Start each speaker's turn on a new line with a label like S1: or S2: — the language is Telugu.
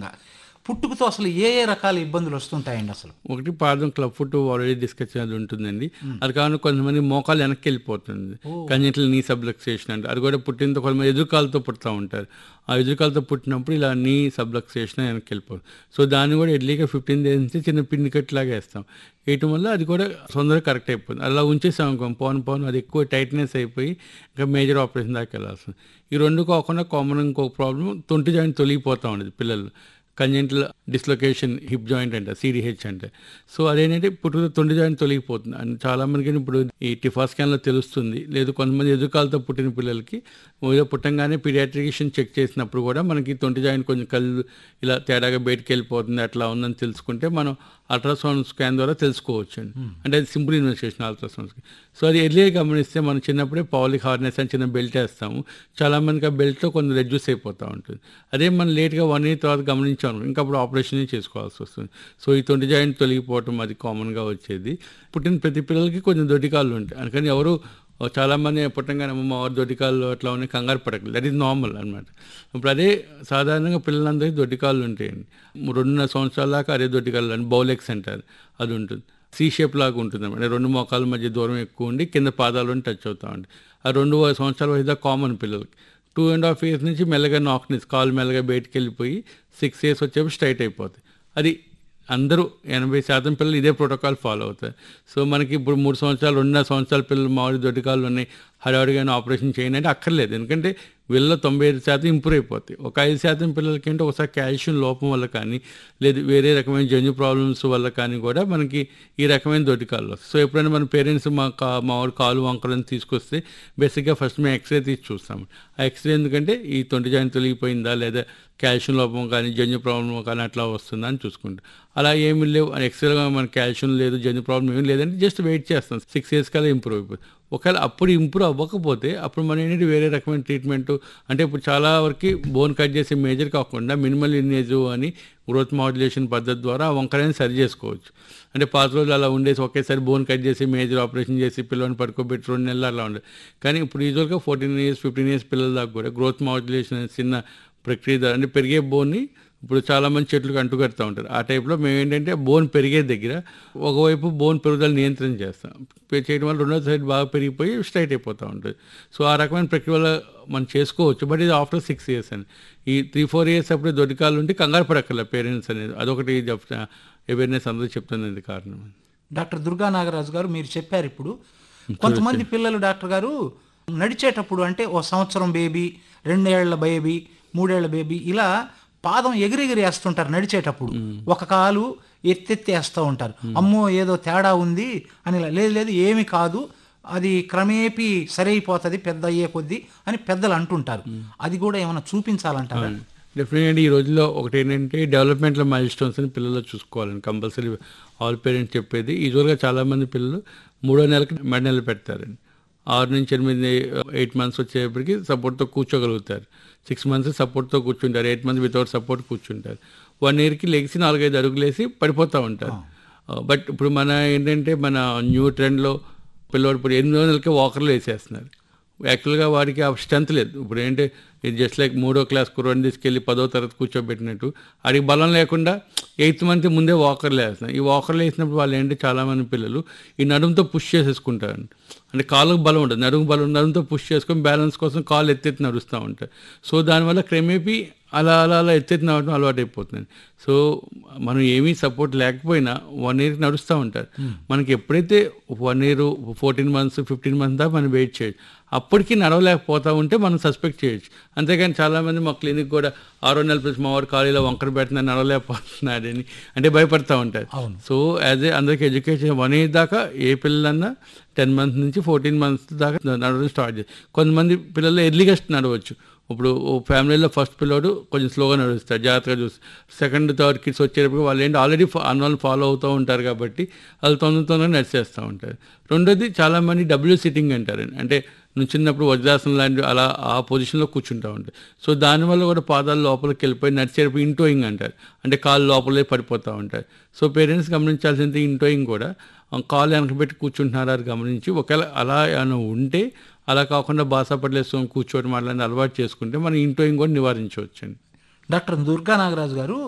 S1: సాధారణంగా పుట్టుకతో అసలు ఏ ఏ రకాల ఇబ్బందులు వస్తుంటాయండి అసలు
S2: ఒకటి పాదం క్లబ్ ఫుట్ ఆల్రెడీ డిస్కస్ చేయాలి ఉంటుందండి అది కాకుండా కొంతమంది మోకాలు వెనక్కి వెళ్ళిపోతుంది కంజెంటల్ నీ సబ్లక్సేషన్ అంటే అది కూడా పుట్టినతో కొంతమంది ఎదురుకాలతో పుడతా ఉంటారు ఆ ఎదురుకాలతో పుట్టినప్పుడు ఇలా నీ సబ్లక్సేషన్ వెనక్కి వెళ్ళిపోతుంది సో దాన్ని కూడా ఎడ్లీగా ఫిఫ్టీన్ డేస్ నుంచి చిన్న పిండి కట్టులాగా వేస్తాం వేయటం వల్ల అది కూడా తొందరగా కరెక్ట్ అయిపోతుంది అలా ఉంచేసాం అనుకో పోను పోను అది ఎక్కువ టైట్నెస్ అయిపోయి ఇంకా మేజర్ ఆపరేషన్ దాకా వెళ్ళాల్సింది ఈ రెండు కాకుండా కామన్ ఇంకొక ప్రాబ్లం తొంటి జాయింట్ తొలగిపోతూ ఉండేది పిల్లలు కంజెంటల్ డిస్లొకేషన్ హిప్ జాయింట్ అంటే సిడిహెచ్ అంటే సో అదేంటంటే ఇప్పుడు తొండి జాయింట్ తొలగిపోతుంది అండ్ చాలా మందికి ఇప్పుడు ఈ టిఫా స్కాన్లో తెలుస్తుంది లేదు కొంతమంది ఎదురుకాలతో పుట్టిన పిల్లలకి ఏదో పుట్టంగానే పీడియాట్రిషియన్ చెక్ చేసినప్పుడు కూడా మనకి తొంటి జాయింట్ కొంచెం కళ్ళు ఇలా తేడాగా బయటకు వెళ్ళిపోతుంది అట్లా ఉందని తెలుసుకుంటే మనం అల్ట్రాసౌండ్ స్కాన్ ద్వారా తెలుసుకోవచ్చు అండి అంటే అది సింపుల్ ఇన్వెస్టిగేషన్ అల్ట్రాసౌండ్స్కి సో అది ఎర్లీగా గమనిస్తే మనం చిన్నప్పుడే పౌలిక్ హార్నెస్ అని చిన్న బెల్ట్ వేస్తాము చాలా మందికి ఆ బెల్ట్లో కొంచెం రెడ్యూస్ అయిపోతూ ఉంటుంది అదే మనం లేట్గా వన్ ఇయర్ తర్వాత గమనించాము ఇంకా అప్పుడు ఆపరేషన్ చేసుకోవాల్సి వస్తుంది సో ఈ తొంటి జాయింట్ తొలగిపోవటం అది కామన్గా వచ్చేది పుట్టిన ప్రతి పిల్లలకి కొంచెం దొడ్డికాళ్ళు ఉంటాయి అందుకని ఎవరు చాలా మంది పుట్టంగానే అమ్మ వారి దొడ్డికాళ్ళు అట్లా ఉన్నాయి కంగారు పడకలేదు దట్ ఈస్ నార్మల్ అనమాట ఇప్పుడు అదే సాధారణంగా పిల్లలందరికీ దొడ్డికాళ్ళు ఉంటాయండి రెండున్నర సంవత్సరాల దాకా అదే దొడ్డికాళ్ళు అని బౌలెక్స్ అంటారు అది ఉంటుంది సి షేప్ లాగా ఉంటుంది అనమాట రెండు మోకాల మధ్య దూరం ఎక్కువ ఉండి కింద పాదాలను టచ్ అవుతూ ఉంటుంది ఆ రెండు సంవత్సరాల వయసు కామన్ పిల్లలకి టూ అండ్ హాఫ్ ఇయర్స్ నుంచి మెల్లగా నాక్నెస్ కాలు మెల్లగా బయటికి వెళ్ళిపోయి సిక్స్ ఇయర్స్ వచ్చేప్పుడు స్ట్రైట్ అయిపోతాయి అది అందరూ ఎనభై శాతం పిల్లలు ఇదే ప్రోటోకాల్ ఫాలో అవుతారు సో మనకి ఇప్పుడు మూడు సంవత్సరాలు రెండున్నర సంవత్సరాల పిల్లలు మామిడి దొడ్డికాళ్ళు ఉన్నాయి హడావుడిగా ఆపరేషన్ చేయండి అంటే అక్కర్లేదు ఎందుకంటే వీళ్ళలో తొంభై ఐదు శాతం ఇంప్రూవ్ అయిపోతాయి ఒక ఐదు శాతం పిల్లలకి అంటే ఒకసారి కాల్షియం లోపం వల్ల కానీ లేదు వేరే రకమైన జన్యు ప్రాబ్లమ్స్ వల్ల కానీ కూడా మనకి ఈ రకమైన దొడ్డికాళ్ళు వస్తాయి సో ఎప్పుడైనా మన పేరెంట్స్ మా కా మామిడి కాలు వంకరని తీసుకొస్తే బేసిక్గా ఫస్ట్ మేము ఎక్స్రే తీసి చూస్తాం ఆ ఎక్స్రే ఎందుకంటే ఈ తొంటి జాయింట్ తొలగిపోయిందా లేదా కాల్షియం లోపం కానీ జన్యు ప్రాబ్లం కానీ అట్లా వస్తుందా అని చూసుకుంటాం అలా ఏమి లేవు ఎక్స్రేగా మన కాల్షియం లేదు జన్యు ప్రాబ్లం ఏమి లేదంటే జస్ట్ వెయిట్ చేస్తాం సిక్స్ ఇయర్స్ కల్లా ఇంప్రూవ్ అయిపోతుంది ఒకవేళ అప్పుడు ఇంప్రూవ్ అవ్వకపోతే అప్పుడు మనం ఏంటంటే వేరే రకమైన ట్రీట్మెంట్ అంటే ఇప్పుడు చాలా వరకు బోన్ కట్ చేసే మేజర్ కాకుండా మినిమల్ ఇన్నేజ్ అని గ్రోత్ మాడ్యులేషన్ పద్ధతి ద్వారా ఆ వంకరని సరి చేసుకోవచ్చు అంటే పాత రోజులు అలా ఉండేసి ఒకేసారి బోన్ కట్ చేసి మేజర్ ఆపరేషన్ చేసి పిల్లల్ని పడుకోబెట్టి రెండు నెలలు అలా ఉండేది కానీ ఇప్పుడు యూజువల్గా ఫోర్టీన్ ఇయర్స్ ఫిఫ్టీన్ ఇయర్స్ పిల్లల దాకా కూడా గ్రోత్ మాడ్యులేషన్ అనే చిన్న ప్రక్రియ ద్వారా అంటే పెరిగే బోన్ని ఇప్పుడు చాలా మంది చెట్లకు అంటుకడుతూ ఉంటారు ఆ టైప్లో మేము ఏంటంటే బోన్ పెరిగే దగ్గర ఒకవైపు బోన్ పెరుగుదల నియంత్రణ చేస్తాం చేయడం వల్ల రెండో సైడ్ బాగా పెరిగిపోయి స్ట్రైట్ అయిపోతూ ఉంటుంది సో ఆ రకమైన ప్రక్రియ వల్ల మనం చేసుకోవచ్చు బట్ ఇది ఆఫ్టర్ సిక్స్ ఇయర్స్ అని ఈ త్రీ ఫోర్ ఇయర్స్ అప్పుడు దొడ్డికాలు ఉంటే కంగారు పడక్కర్లే పేరెంట్స్ అనేది అదొకటి చెప్తా అవేర్నెస్ అందరూ చెప్తున్నది కారణం
S1: డాక్టర్ దుర్గా నాగరాజు గారు మీరు చెప్పారు ఇప్పుడు కొంతమంది పిల్లలు డాక్టర్ గారు నడిచేటప్పుడు అంటే ఓ సంవత్సరం బేబీ రెండేళ్ల బేబీ మూడేళ్ల బేబీ ఇలా పాదం ఎగిరెగిరి వేస్తుంటారు నడిచేటప్పుడు ఒక కాలు ఎత్తెత్తి వేస్తూ ఉంటారు అమ్మో ఏదో తేడా ఉంది అని ఇలా, లేదు లేదు ఏమి కాదు అది క్రమేపీ సరైపోతుంది పెద్ద అయ్యే కొద్దీ అని పెద్దలు అంటుంటారు అది కూడా ఏమైనా చూపించాలంటారా
S2: డెఫినెట్గా ఈ రోజుల్లో ఒకటి ఏంటంటే డెవలప్మెంట్లో మైల్ స్టోన్స్ అని పిల్లలు చూసుకోవాలని కంపల్సరీ ఆల్ పేరెంట్స్ చెప్పేది యూజువల్గా చాలామంది పిల్లలు మూడో నెలకి మెడ నెలలు పెడతారండి ఆరు నుంచి ఎనిమిది ఎయిట్ మంత్స్ వచ్చేప్పటికి సపోర్ట్తో కూర్చోగలుగుతారు సిక్స్ మంత్స్ సపోర్ట్తో కూర్చుంటారు ఎయిట్ మంత్స్ వితౌట్ సపోర్ట్ కూర్చుంటారు వన్ ఇయర్కి లెగిసి నాలుగైదు అడుగులేసి పడిపోతూ ఉంటారు బట్ ఇప్పుడు మన ఏంటంటే మన న్యూ ట్రెండ్లో పిల్లవాడు ఇప్పుడు ఎనిమిది నెలలకి వాకర్లు వేసేస్తున్నారు యాక్చువల్గా వాడికి ఆ స్ట్రెంత్ లేదు ఇప్పుడు ఏంటి ఇది జస్ట్ లైక్ మూడో క్లాస్ కుర్రాన్ని తీసుకెళ్ళి పదో తరగతి కూర్చోబెట్టినట్టు వాడికి బలం లేకుండా ఎయిత్ మంత్ ముందే వాకర్లు వేస్తున్నారు ఈ వాకర్లు వేసినప్పుడు వాళ్ళు ఏంటి చాలామంది పిల్లలు ఈ నడుముతో పుష్ చేసేసుకుంటారు అంటే కాళ్ళకు బలం ఉంటుంది నడుము బలం నడుముతో పుష్ చేసుకొని బ్యాలెన్స్ కోసం కాళ్ళు ఎత్తెత్తి నడుస్తూ ఉంటారు సో దానివల్ల క్రమేపీ అలా అలా అలా ఎత్తెత్తి నడవడం అలవాటు అయిపోతుంది సో మనం ఏమీ సపోర్ట్ లేకపోయినా వన్ ఇయర్ నడుస్తూ ఉంటారు మనకి ఎప్పుడైతే one year fourteen months fifteen months దాకా మనం వెయిట్ చేయొచ్చు అప్పటికి నడవలేకపోతా ఉంటే మనం సస్పెక్ట్ చేయొచ్చు అంతేగాని చాలామంది మా క్లినిక్ కూడా ఆరో నెలల ప్లస్ మా వారు ఖాళీలో వంకర పెట్టిన నడవలేకపోతున్నాడని అంటే భయపడతా ఉంటారు సో యాజ్ ఏ అందరికి ఎడ్యుకేషన్ వన్ ఇయర్ దాకా ఏ పిల్లలన్నా టెన్ మంత్స్ నుంచి ఫోర్టీన్ మంత్స్ దాకా నడవడం స్టార్ట్ చేస్తారు కొంతమంది పిల్లలు ఎర్లీగా నడవచ్చు ఇప్పుడు ఓ ఫ్యామిలీలో ఫస్ట్ పిల్లోడు కొంచెం స్లోగా నడుస్తారు జాగ్రత్తగా చూస్తారు సెకండ్ థర్డ్ కిడ్స్ వచ్చేటప్పుడు వాళ్ళు ఏంటి ఆల్రెడీ అన్నోళ్ళు ఫాలో అవుతూ ఉంటారు కాబట్టి వాళ్ళు తొందర తొందరగా నడిచేస్తూ ఉంటారు రెండోది చాలామంది డబ్ల్యూ సిట్టింగ్ అంటారు అంటే నుంచిన్నప్పుడు వజ్రాసనం లాంటి అలా ఆ పొజిషన్లో కూర్చుంటూ ఉంటారు సో దానివల్ల కూడా పాదాలు లోపలికి వెళ్ళిపోయి నడిచేటప్పుడు ఇంటోయింగ్ అంటారు అంటే కాళ్ళు లోపలే పడిపోతూ ఉంటారు సో పేరెంట్స్ గమనించాల్సింది ఇంటోయింగ్ కూడా కాళ్ళు వెనక పెట్టి కూర్చుంటున్నారా అని గమనించి ఒకవేళ అలా ఏమైనా ఉంటే అలా కాకుండా బాసా పట్లేసుకొని కూర్చోవడం అట్లాంటి అలవాటు చేసుకుంటే మనం ఇంటోయింగ్ కూడా నివారించవచ్చండి
S1: డాక్టర్ దుర్గా నాగరాజు గారు